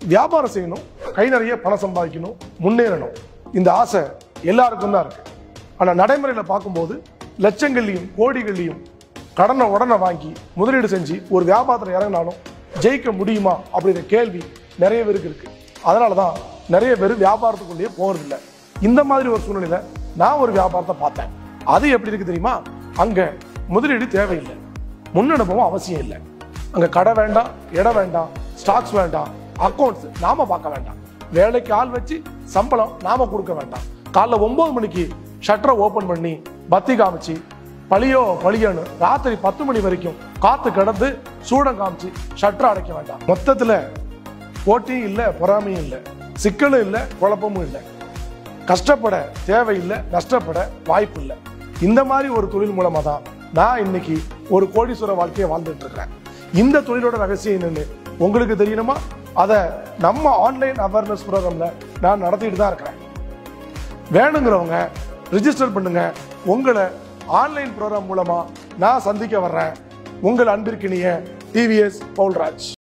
வியாபாரம் செய்யணும் கை நிறைய பணம் சம்பாதிக்கணும் முன்னேறணும் இந்த ஆசை எல்லாருக்கும் தான் இருக்கு ஆனா நடைமுறையில பார்க்கும்போது லட்சங்கள்லையும் கோடிகள்லையும் கடனை உடனே வாங்கி முதலீடு செஞ்சு ஒரு வியாபாரத்தில் இறங்கினாலும் ஜெயிக்க முடியுமா அப்படிங்கிற கேள்வி நிறைய பேருக்கு இருக்கு அதனால தான் நிறைய பேர் வியாபாரத்துக்குள்ளேயே போறதில்ல இந்த மாதிரி ஒரு சூழ்நிலையில நான் ஒரு வியாபாரத்தை பார்த்தேன் அது எப்படி இருக்கு தெரியுமா அங்க முதலீடு தேவையில்லை முன்னனுபவம் அவசியம் இல்லை அங்க கடை வேண்டாம் இடம் வேண்டாம் ஸ்டாக்ஸ் வேண்டாம் அக்கௌண்ட்ஸ் நாம பார்க்க வேண்டாம் வேலைக்கு ஆள் வச்சு சம்பளம் நாம கொடுக்க வேண்டாம் காலைல ஒன்பது மணிக்கு ஷட்டரை ஓபன் பண்ணி பத்தி காமிச்சு பழியோ பழியோன்னு ராத்திரி பத்து மணி வரைக்கும் காத்து கடந்து சூடம் காமிச்சு ஷட்டரை அடைக்க வேண்டாம் மொத்தத்துல போட்டியும் இல்லை பொறாமையும் இல்லை சிக்கலும் இல்லை குழப்பமும் இல்லை கஷ்டப்பட தேவையில்லை நஷ்டப்பட வாய்ப்பு இல்லை இந்த மாதிரி ஒரு தொழில் மூலமா தான் நான் இன்னைக்கு ஒரு கோடீஸ்வர வாழ்க்கையை வாழ்ந்துட்டு இருக்கிறேன் இந்த தொழிலோட ரகசியம் என்னன்னு உங்களுக்கு தெரியணுமா அதை நம்ம ஆன்லைன் அவேர்னஸ் ப்ரோக்ராம்ல நான் நடத்திட்டு தான் இருக்கிறேன் வேணுங்கிறவங்க ரிஜிஸ்டர் பண்ணுங்க உங்களை ஆன்லைன் ப்ரோக்ராம் மூலமா நான் சந்திக்க வர்றேன் உங்கள் அன்பிற்கினிய டிவிஎஸ் பவுல்ராஜ்